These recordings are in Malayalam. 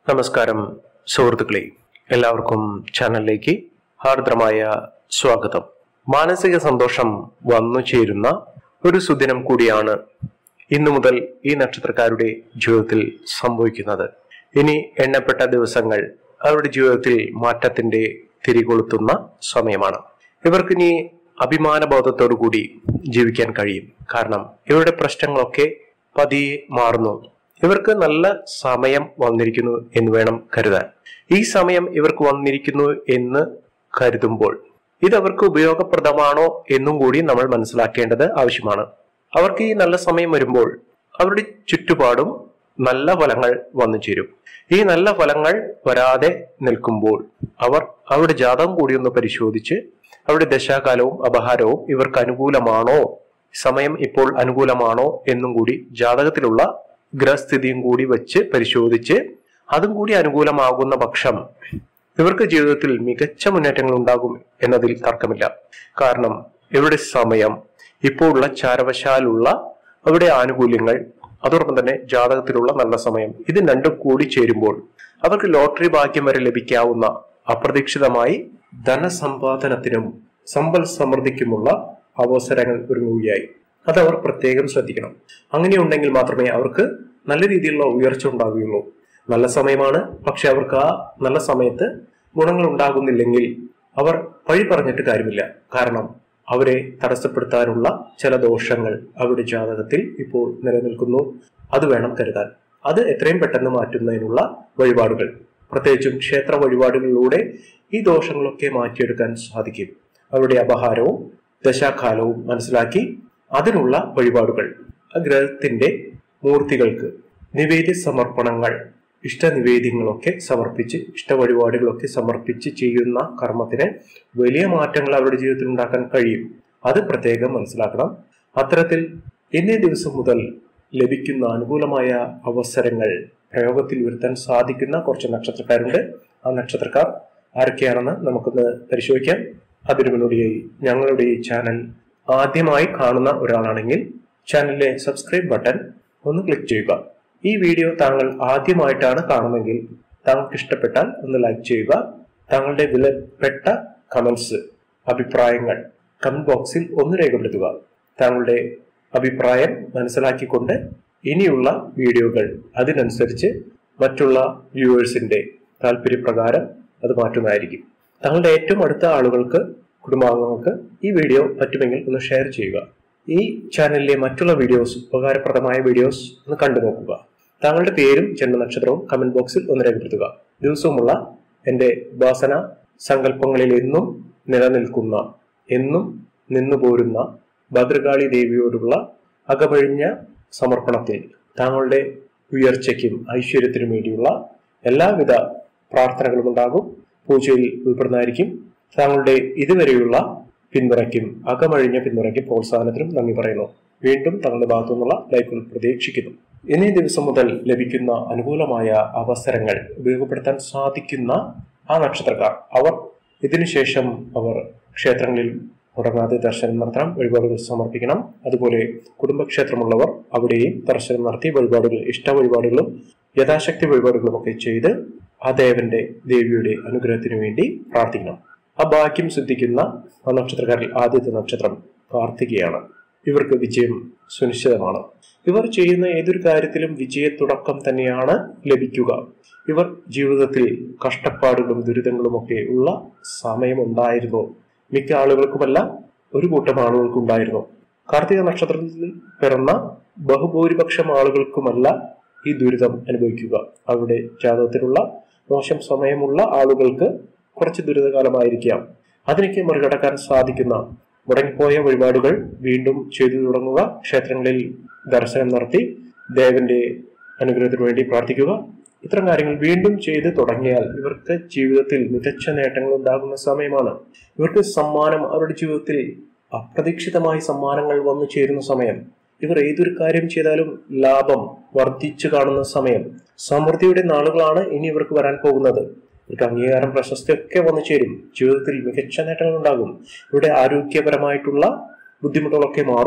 നമസ്കാരം സുഹൃത്തുക്കളെ എല്ലാവർക്കും ചാനലിലേക്ക് ഹാർദ്രമായ സ്വാഗതം മാനസിക സന്തോഷം വന്നു ചേരുന്ന ഒരു സുദിനം കൂടിയാണ് ഇന്നു മുതൽ ഈ നക്ഷത്രക്കാരുടെ ജീവിതത്തിൽ സംഭവിക്കുന്നത് ഇനി എണ്ണപ്പെട്ട ദിവസങ്ങൾ അവരുടെ ജീവിതത്തിൽ മാറ്റത്തിന്റെ തിരികൊളുത്തുന്ന സമയമാണ് ഇവർക്കിനി അഭിമാനബോധത്തോടു കൂടി ജീവിക്കാൻ കഴിയും കാരണം ഇവരുടെ പ്രശ്നങ്ങളൊക്കെ പതിയെ മാറുന്നു ഇവർക്ക് നല്ല സമയം വന്നിരിക്കുന്നു എന്ന് വേണം കരുതാൻ ഈ സമയം ഇവർക്ക് വന്നിരിക്കുന്നു എന്ന് കരുതുമ്പോൾ ഇത് അവർക്ക് ഉപയോഗപ്രദമാണോ എന്നും കൂടി നമ്മൾ മനസ്സിലാക്കേണ്ടത് ആവശ്യമാണ് അവർക്ക് ഈ നല്ല സമയം വരുമ്പോൾ അവരുടെ ചുറ്റുപാടും നല്ല ഫലങ്ങൾ വന്നു ചേരും ഈ നല്ല ഫലങ്ങൾ വരാതെ നിൽക്കുമ്പോൾ അവർ അവരുടെ ജാതകം കൂടി ഒന്ന് പരിശോധിച്ച് അവരുടെ ദശാകാലവും അപഹാരവും ഇവർക്ക് അനുകൂലമാണോ സമയം ഇപ്പോൾ അനുകൂലമാണോ എന്നും കൂടി ജാതകത്തിലുള്ള ഗ്രഹസ്ഥിതിയും കൂടി വെച്ച് പരിശോധിച്ച് അതും കൂടി അനുകൂലമാകുന്ന പക്ഷം ഇവർക്ക് ജീവിതത്തിൽ മികച്ച മുന്നേറ്റങ്ങൾ ഉണ്ടാകും എന്നതിൽ തർക്കമില്ല കാരണം ഇവരുടെ സമയം ഇപ്പോൾ ഉള്ള ചാരവശാലുള്ള അവരുടെ ആനുകൂല്യങ്ങൾ അതോടൊപ്പം തന്നെ ജാതകത്തിലുള്ള നല്ല സമയം ഇത് രണ്ടും കൂടി ചേരുമ്പോൾ അവർക്ക് ലോട്ടറി ഭാഗ്യം വരെ ലഭിക്കാവുന്ന അപ്രതീക്ഷിതമായി ധനസമ്പാദനത്തിനും സമ്പൽ സമൃദ്ധിക്കുമുള്ള അവസരങ്ങൾ ഒരുങ്ങുകയായി അത് അവർ പ്രത്യേകം ശ്രദ്ധിക്കണം അങ്ങനെയുണ്ടെങ്കിൽ മാത്രമേ അവർക്ക് നല്ല രീതിയിലുള്ള ഉയർച്ച ഉണ്ടാവുകയുള്ളൂ നല്ല സമയമാണ് പക്ഷെ അവർക്ക് ആ നല്ല സമയത്ത് ഗുണങ്ങൾ ഉണ്ടാകുന്നില്ലെങ്കിൽ അവർ വഴി പറഞ്ഞിട്ട് കാര്യമില്ല കാരണം അവരെ തടസ്സപ്പെടുത്താനുള്ള ചില ദോഷങ്ങൾ അവരുടെ ജാതകത്തിൽ ഇപ്പോൾ നിലനിൽക്കുന്നു അത് വേണം കരുതാൻ അത് എത്രയും പെട്ടെന്ന് മാറ്റുന്നതിനുള്ള വഴിപാടുകൾ പ്രത്യേകിച്ചും ക്ഷേത്ര വഴിപാടുകളിലൂടെ ഈ ദോഷങ്ങളൊക്കെ മാറ്റിയെടുക്കാൻ സാധിക്കും അവരുടെ അപഹാരവും ദശാകാലവും മനസ്സിലാക്കി അതിനുള്ള വഴിപാടുകൾ ആ ഗ്രഹത്തിന്റെ മൂർത്തികൾക്ക് നിവേദ്യ സമർപ്പണങ്ങൾ ഇഷ്ടനിവേദ്യങ്ങളൊക്കെ സമർപ്പിച്ച് ഇഷ്ട വഴിപാടുകളൊക്കെ സമർപ്പിച്ച് ചെയ്യുന്ന കർമ്മത്തിന് വലിയ മാറ്റങ്ങൾ അവരുടെ ജീവിതത്തിൽ ഉണ്ടാക്കാൻ കഴിയും അത് പ്രത്യേകം മനസ്സിലാക്കണം അത്തരത്തിൽ ഇന്നേ ദിവസം മുതൽ ലഭിക്കുന്ന അനുകൂലമായ അവസരങ്ങൾ പ്രയോഗത്തിൽ വരുത്താൻ സാധിക്കുന്ന കുറച്ച് നക്ഷത്രക്കാരുണ്ട് ആ നക്ഷത്രക്കാർ ആരൊക്കെയാണെന്ന് നമുക്കൊന്ന് പരിശോധിക്കാം അതിനു മുന്നോടിയായി ഞങ്ങളുടെ ഈ ചാനൽ ആദ്യമായി കാണുന്ന ഒരാളാണെങ്കിൽ ചാനലിലെ സബ്സ്ക്രൈബ് ബട്ടൺ ഒന്ന് ക്ലിക്ക് ചെയ്യുക ഈ വീഡിയോ താങ്കൾ ആദ്യമായിട്ടാണ് കാണുന്നതെങ്കിൽ താങ്കൾക്ക് ഇഷ്ടപ്പെട്ടാൽ ഒന്ന് ലൈക്ക് ചെയ്യുക താങ്കളുടെ വിലപ്പെട്ട കമന്റ്സ് അഭിപ്രായങ്ങൾ കമന്റ് ബോക്സിൽ ഒന്ന് രേഖപ്പെടുത്തുക താങ്കളുടെ അഭിപ്രായം മനസ്സിലാക്കിക്കൊണ്ട് ഇനിയുള്ള വീഡിയോകൾ അതിനനുസരിച്ച് മറ്റുള്ള വ്യൂവേഴ്സിന്റെ താല്പര്യപ്രകാരം അത് മാറ്റുന്നതായിരിക്കും തങ്ങളുടെ ഏറ്റവും അടുത്ത ആളുകൾക്ക് കുടുംബാംഗങ്ങൾക്ക് ഈ വീഡിയോ പറ്റുമെങ്കിൽ ഒന്ന് ഷെയർ ചെയ്യുക ഈ ചാനലിലെ മറ്റുള്ള വീഡിയോസ് ഉപകാരപ്രദമായ വീഡിയോസ് ഒന്ന് കണ്ടു നോക്കുക താങ്കളുടെ പേരും ജന്മനക്ഷത്രവും കമന്റ് ബോക്സിൽ ഒന്ന് രേഖപ്പെടുത്തുക ദിവസവുമുള്ള എൻ്റെ ഉപാസന സങ്കല്പങ്ങളിൽ എന്നും നിലനിൽക്കുന്ന എന്നും നിന്നു പോരുന്ന ഭദ്രകാളി ദേവിയോടുള്ള അകമഴിഞ്ഞ സമർപ്പണത്തിൽ താങ്കളുടെ ഉയർച്ചയ്ക്കും ഐശ്വര്യത്തിനും വേണ്ടിയുള്ള എല്ലാവിധ പ്രാർത്ഥനകളും ഉണ്ടാകും പൂജയിൽ ഉൾപ്പെടുന്നതായിരിക്കും താങ്കളുടെ ഇതുവരെയുള്ള പിന്തുണയ്ക്കും അകമഴിഞ്ഞ പിന്തുണയ്ക്കും പ്രോത്സാഹനത്തിനും നന്ദി പറയുന്നു വീണ്ടും തങ്ങളുടെ ഭാഗത്തു നിന്നുള്ള ലൈക്കുകൾ പ്രതീക്ഷിക്കുന്നു ഇന്നേ ദിവസം മുതൽ ലഭിക്കുന്ന അനുകൂലമായ അവസരങ്ങൾ ഉപയോഗപ്പെടുത്താൻ സാധിക്കുന്ന ആ നക്ഷത്രക്കാർ അവർ ഇതിനുശേഷം അവർ ക്ഷേത്രങ്ങളിൽ മുടങ്ങാതെ ദർശനം നടത്തണം വഴിപാടുകൾ സമർപ്പിക്കണം അതുപോലെ കുടുംബക്ഷേത്രമുള്ളവർ അവിടെയും ദർശനം നടത്തി വഴിപാടുകൾ ഇഷ്ട വഴിപാടുകളും യഥാശക്തി വഴിപാടുകളും ഒക്കെ ചെയ്ത് ആ ദേവന്റെ ദേവിയുടെ അനുഗ്രഹത്തിനു വേണ്ടി പ്രാർത്ഥിക്കണം ആ ഭാഗ്യം സിദ്ധിക്കുന്ന ആ നക്ഷത്രക്കാരിൽ ആദ്യത്തെ നക്ഷത്രം കാർത്തികയാണ് ഇവർക്ക് വിജയം സുനിശ്ചിതമാണ് ഇവർ ചെയ്യുന്ന ഏതൊരു കാര്യത്തിലും വിജയത്തുടക്കം തന്നെയാണ് ലഭിക്കുക ഇവർ ജീവിതത്തിൽ കഷ്ടപ്പാടുകളും ദുരിതങ്ങളും ഒക്കെ ഉള്ള സമയമുണ്ടായിരുന്നു മിക്ക ആളുകൾക്കുമല്ല ഒരു കൂട്ടം ആളുകൾക്കുണ്ടായിരുന്നു കാർത്തിക നക്ഷത്രത്തിൽ പിറന്ന ബഹുഭൂരിപക്ഷം ആളുകൾക്കുമല്ല ഈ ദുരിതം അനുഭവിക്കുക അവരുടെ ജാതകത്തിലുള്ള മോശം സമയമുള്ള ആളുകൾക്ക് കുറച്ച് ദുരിതകാലമായിരിക്കാം അതിനൊക്കെ മറികടക്കാൻ സാധിക്കുന്ന മുടങ്ങിപ്പോയ വഴിപാടുകൾ വീണ്ടും ചെയ്തു തുടങ്ങുക ക്ഷേത്രങ്ങളിൽ ദർശനം നടത്തി ദേവന്റെ അനുഗ്രഹത്തിനു വേണ്ടി പ്രാർത്ഥിക്കുക ഇത്തരം കാര്യങ്ങൾ വീണ്ടും ചെയ്ത് തുടങ്ങിയാൽ ഇവർക്ക് ജീവിതത്തിൽ മികച്ച നേട്ടങ്ങൾ ഉണ്ടാകുന്ന സമയമാണ് ഇവർക്ക് സമ്മാനം അവരുടെ ജീവിതത്തിൽ അപ്രതീക്ഷിതമായി സമ്മാനങ്ങൾ വന്നു ചേരുന്ന സമയം ഇവർ ഏതൊരു കാര്യം ചെയ്താലും ലാഭം വർദ്ധിച്ചു കാണുന്ന സമയം സമൃദ്ധിയുടെ നാളുകളാണ് ഇനി ഇവർക്ക് വരാൻ പോകുന്നത് ഇവർക്ക് അംഗീകാരം പ്രശസ്തിയൊക്കെ വന്നു ചേരും ജീവിതത്തിൽ മികച്ച നേട്ടങ്ങൾ ഉണ്ടാകും ഇവിടെ ആരോഗ്യപരമായിട്ടുള്ള ബുദ്ധിമുട്ടുകളൊക്കെ മാറും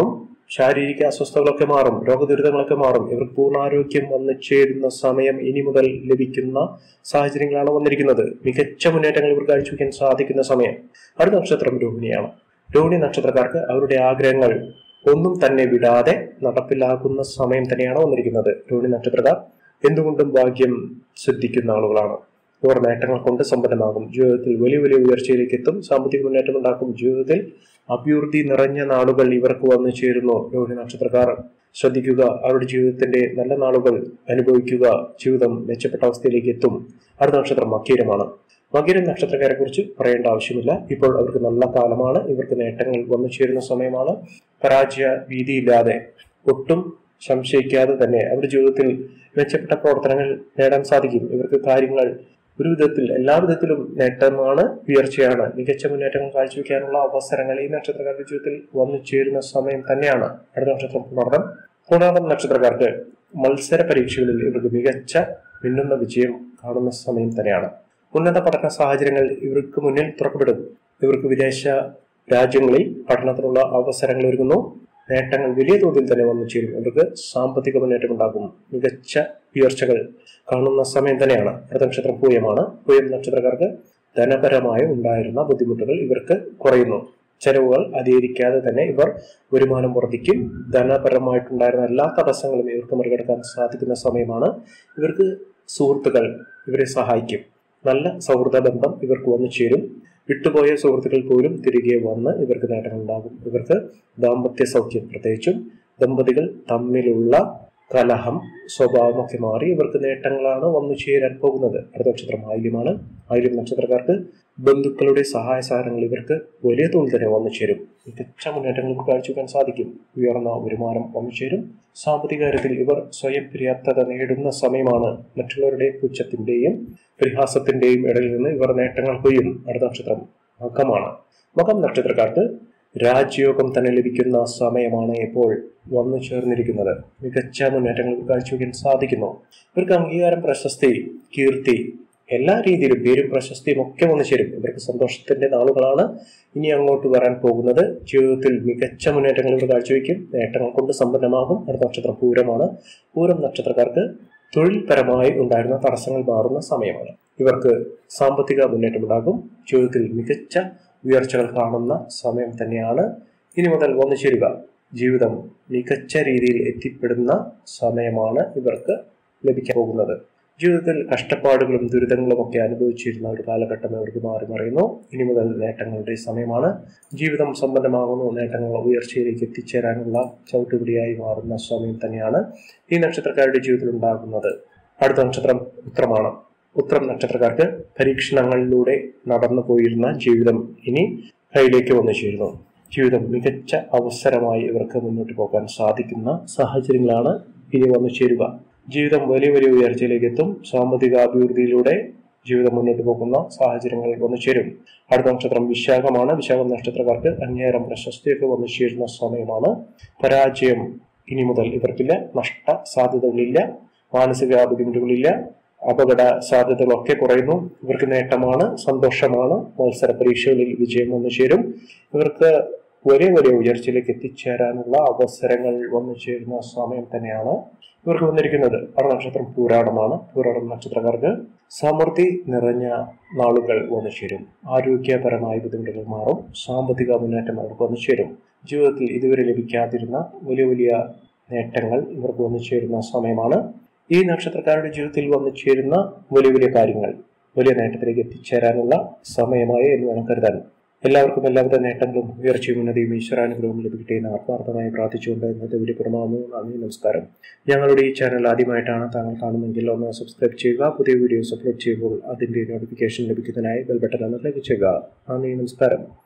ശാരീരിക അസ്വസ്ഥതകളൊക്കെ മാറും രോഗദുരിതങ്ങളൊക്കെ മാറും ഇവർക്ക് പൂർണ്ണാരോഗ്യം വന്നു ചേരുന്ന സമയം ഇനി മുതൽ ലഭിക്കുന്ന സാഹചര്യങ്ങളാണ് വന്നിരിക്കുന്നത് മികച്ച മുന്നേറ്റങ്ങൾ ഇവർക്ക് കാഴ്ചവെക്കാൻ സാധിക്കുന്ന സമയം അടുത്ത നക്ഷത്രം രോഹിണിയാണ് രോഹിണി നക്ഷത്രക്കാർക്ക് അവരുടെ ആഗ്രഹങ്ങൾ ഒന്നും തന്നെ വിടാതെ നടപ്പിലാക്കുന്ന സമയം തന്നെയാണ് വന്നിരിക്കുന്നത് രോഹിണി നക്ഷത്രക്കാർ എന്തുകൊണ്ടും ഭാഗ്യം ശ്രദ്ധിക്കുന്ന ആളുകളാണ് ഇവർ നേട്ടങ്ങൾ കൊണ്ട് സമ്പന്നമാകും ജീവിതത്തിൽ വലിയ വലിയ ഉയർച്ചയിലേക്ക് എത്തും സാമ്പത്തിക മുന്നേറ്റം ഉണ്ടാക്കും ജീവിതത്തിൽ അഭിവൃദ്ധി നിറഞ്ഞ നാളുകൾ ഇവർക്ക് വന്നു ചേരുന്നു രോഹിണി നക്ഷത്രക്കാർ ശ്രദ്ധിക്കുക അവരുടെ ജീവിതത്തിന്റെ നല്ല നാളുകൾ അനുഭവിക്കുക ജീവിതം മെച്ചപ്പെട്ട അവസ്ഥയിലേക്ക് എത്തും അടുത്ത നക്ഷത്രം മക്കീരമാണ് മകര നക്ഷത്രക്കാരെ കുറിച്ച് പറയേണ്ട ആവശ്യമില്ല ഇപ്പോൾ അവർക്ക് നല്ല കാലമാണ് ഇവർക്ക് നേട്ടങ്ങൾ വന്നു ചേരുന്ന സമയമാണ് പരാജയ ഭീതിയില്ലാതെ ഒട്ടും സംശയിക്കാതെ തന്നെ അവരുടെ ജീവിതത്തിൽ മെച്ചപ്പെട്ട പ്രവർത്തനങ്ങൾ നേടാൻ സാധിക്കും ഇവർക്ക് കാര്യങ്ങൾ ഒരു വിധത്തിൽ എല്ലാ വിധത്തിലും നേട്ടമാണ് ഉയർച്ചയാണ് മികച്ച മുന്നേറ്റങ്ങൾ കാഴ്ചവെക്കാനുള്ള അവസരങ്ങൾ ഈ നക്ഷത്രക്കാരുടെ ജീവിതത്തിൽ വന്നു ചേരുന്ന സമയം തന്നെയാണ് അടുത്ത നക്ഷത്രം പുണർദം പുണർദം നക്ഷത്രക്കാർക്ക് മത്സര പരീക്ഷകളിൽ ഇവർക്ക് മികച്ച മിന്നുന്ന വിജയം കാണുന്ന സമയം തന്നെയാണ് ഉന്നത പഠന സാഹചര്യങ്ങൾ ഇവർക്ക് മുന്നിൽ തുറക്കപ്പെടും ഇവർക്ക് വിദേശ രാജ്യങ്ങളിൽ പഠനത്തിനുള്ള അവസരങ്ങൾ ഒരുങ്ങുന്നു നേട്ടങ്ങൾ വലിയ തോതിൽ തന്നെ വന്നു ചേരും ഇവർക്ക് സാമ്പത്തിക മുന്നേറ്റം ഉണ്ടാകും മികച്ച ഉയർച്ചകൾ കാണുന്ന സമയം തന്നെയാണ് അടുത്ത നക്ഷത്രം പൂയമാണ് പൂയം നക്ഷത്രക്കാർക്ക് ധനപരമായ ഉണ്ടായിരുന്ന ബുദ്ധിമുട്ടുകൾ ഇവർക്ക് കുറയുന്നു ചെലവുകൾ അധികരിക്കാതെ തന്നെ ഇവർ വരുമാനം വർദ്ധിക്കും ധനപരമായിട്ടുണ്ടായിരുന്ന എല്ലാ തടസ്സങ്ങളും ഇവർക്ക് മറികടക്കാൻ സാധിക്കുന്ന സമയമാണ് ഇവർക്ക് സുഹൃത്തുക്കൾ ഇവരെ സഹായിക്കും നല്ല സൗഹൃദ ബന്ധം ഇവർക്ക് വന്നു ചേരും വിട്ടുപോയ സുഹൃത്തുക്കൾ പോലും തിരികെ വന്ന് ഇവർക്ക് നേട്ടങ്ങൾ ഉണ്ടാകും ഇവർക്ക് ദാമ്പത്യ സൗഖ്യം പ്രത്യേകിച്ചും ദമ്പതികൾ തമ്മിലുള്ള കലഹം സ്വഭാവമൊക്കെ മാറി ഇവർക്ക് നേട്ടങ്ങളാണ് വന്നു ചേരാൻ പോകുന്നത് അടുത്ത നക്ഷത്രം ആയില്യമാണ് ആയില്യം നക്ഷത്രക്കാർക്ക് ബന്ധുക്കളുടെ സഹായ സഹകരണങ്ങൾ ഇവർക്ക് വലിയ തോതിൽ തന്നെ വന്നു ചേരും മികച്ച മുന്നേറ്റങ്ങൾ കാഴ്ചവെക്കാൻ സാധിക്കും ഉയർന്ന വരുമാനം വന്നു ചേരും സാമ്പത്തിക കാര്യത്തിൽ ഇവർ സ്വയം പര്യാപ്തത നേടുന്ന സമയമാണ് മറ്റുള്ളവരുടെ പുച്ഛത്തിന്റെയും പരിഹാസത്തിന്റെയും ഇടയിൽ നിന്ന് ഇവർ നേട്ടങ്ങൾ കൊയ്യും അടുത്ത നക്ഷത്രം മകമാണ് മകം നക്ഷത്രക്കാർക്ക് രാജ്യോഗം തന്നെ ലഭിക്കുന്ന സമയമാണ് ഇപ്പോൾ വന്നു ചേർന്നിരിക്കുന്നത് മികച്ച മുന്നേറ്റങ്ങൾ കാഴ്ചവെക്കാൻ സാധിക്കുന്നു ഇവർക്ക് അംഗീകാരം പ്രശസ്തി കീർത്തി എല്ലാ രീതിയിലും പേരും പ്രശസ്തിയും ഒക്കെ വന്നു ചേരും ഇവർക്ക് സന്തോഷത്തിന്റെ നാളുകളാണ് ഇനി അങ്ങോട്ട് വരാൻ പോകുന്നത് ജീവിതത്തിൽ മികച്ച മുന്നേറ്റങ്ങൾ ഇവർ കാഴ്ചവെക്കും നേട്ടങ്ങൾ കൊണ്ട് സമ്പന്നമാകും അടുത്ത നക്ഷത്രം പൂരമാണ് പൂരം നക്ഷത്രക്കാർക്ക് തൊഴിൽപരമായി ഉണ്ടായിരുന്ന തടസ്സങ്ങൾ മാറുന്ന സമയമാണ് ഇവർക്ക് സാമ്പത്തിക മുന്നേറ്റം ഉണ്ടാകും ജീവിതത്തിൽ മികച്ച ഉയർച്ചകൾ കാണുന്ന സമയം തന്നെയാണ് ഇനി മുതൽ വന്നു ചേരുക ജീവിതം മികച്ച രീതിയിൽ എത്തിപ്പെടുന്ന സമയമാണ് ഇവർക്ക് ലഭിക്കാൻ പോകുന്നത് ജീവിതത്തിൽ കഷ്ടപ്പാടുകളും ദുരിതങ്ങളും ഒക്കെ അനുഭവിച്ചിരുന്ന ഒരു കാലഘട്ടം ഇവർക്ക് മാറി മറിയുന്നു ഇനി മുതൽ നേട്ടങ്ങളുടെ സമയമാണ് ജീവിതം സമ്പന്നമാകുന്നു നേട്ടങ്ങൾ ഉയർച്ചയിലേക്ക് എത്തിച്ചേരാനുള്ള ചവിട്ടുപിടിയായി മാറുന്ന സമയം തന്നെയാണ് ഈ നക്ഷത്രക്കാരുടെ ജീവിതത്തിൽ ഉണ്ടാകുന്നത് അടുത്ത നക്ഷത്രം ഉത്രമാണ് ഉത്രം നക്ഷത്രക്കാർക്ക് പരീക്ഷണങ്ങളിലൂടെ നടന്നു പോയിരുന്ന ജീവിതം ഇനി കയ്യിലേക്ക് വന്നു ചേരുന്നു ജീവിതം മികച്ച അവസരമായി ഇവർക്ക് മുന്നോട്ട് പോകാൻ സാധിക്കുന്ന സാഹചര്യങ്ങളാണ് ഇനി വന്നു ചേരുക ജീവിതം വലിയ വലിയ ഉയർച്ചയിലേക്ക് എത്തും സാമ്പത്തിക അഭിവൃദ്ധിയിലൂടെ ജീവിതം മുന്നോട്ട് പോകുന്ന സാഹചര്യങ്ങൾ വന്നു ചേരും അടുത്ത നക്ഷത്രം വിശാഖമാണ് വിശാഖം നക്ഷത്രക്കാർക്ക് അങ്ങേരം പ്രശസ്തിയൊക്കെ വന്നു ചേരുന്ന സമയമാണ് പരാജയം ഇനി മുതൽ ഇവർക്കില്ല നഷ്ട സാധ്യതകളില്ല മാനസിക ബുദ്ധിമുട്ടുകളില്ല അപകട സാധ്യതകളൊക്കെ കുറയുന്നു ഇവർക്ക് നേട്ടമാണ് സന്തോഷമാണ് മത്സര പരീക്ഷകളിൽ വിജയം വന്നു ചേരും ഇവർക്ക് വലിയ വലിയ ഉയർച്ചയിലേക്ക് എത്തിച്ചേരാനുള്ള അവസരങ്ങൾ വന്നു ചേരുന്ന സമയം തന്നെയാണ് ഇവർക്ക് വന്നിരിക്കുന്നത് അടുത്ത നക്ഷത്രം പൂരാടമാണ് പൂരാടം നക്ഷത്രക്കാർക്ക് സമൃദ്ധി നിറഞ്ഞ നാളുകൾ വന്നു ചേരും ആരോഗ്യപരമായ ബുദ്ധിമുട്ടുകൾ മാറും സാമ്പത്തിക മുന്നേറ്റം അവർക്ക് വന്നു ചേരും ജീവിതത്തിൽ ഇതുവരെ ലഭിക്കാതിരുന്ന വലിയ വലിയ നേട്ടങ്ങൾ ഇവർക്ക് വന്നു ചേരുന്ന സമയമാണ് ഈ നക്ഷത്രക്കാരുടെ ജീവിതത്തിൽ വന്നു ചേരുന്ന വലിയ വലിയ കാര്യങ്ങൾ വലിയ നേട്ടത്തിലേക്ക് എത്തിച്ചേരാനുള്ള സമയമായി എന്ന് വേണം കരുതാൻ എല്ലാവർക്കും എല്ലാവിധ നേട്ടങ്ങളും ഉയർച്ചയും ഉന്നതിയും ഈശ്വരാനുഗ്രഹവും ലഭിക്കട്ടെ എന്ന് ആത്മാർത്ഥമായി പ്രാർത്ഥിച്ചുകൊണ്ട് ഇന്നത്തെ വീഡിയോ പുറമാകുന്നു നന്ദി നമസ്കാരം ഞങ്ങളുടെ ഈ ചാനൽ ആദ്യമായിട്ടാണ് താങ്കൾ കാണുന്നതെങ്കിൽ ഒന്ന് സബ്സ്ക്രൈബ് ചെയ്യുക പുതിയ വീഡിയോസ് അപ്ലോഡ് ചെയ്യുമ്പോൾ അതിന്റെ നോട്ടിഫിക്കേഷൻ ലഭിക്കുന്നതിനായി ബെൽ ബട്ടൺ ഒന്ന് ക്ലിക്ക് ചെയ്യുക നന്ദി നമസ്കാരം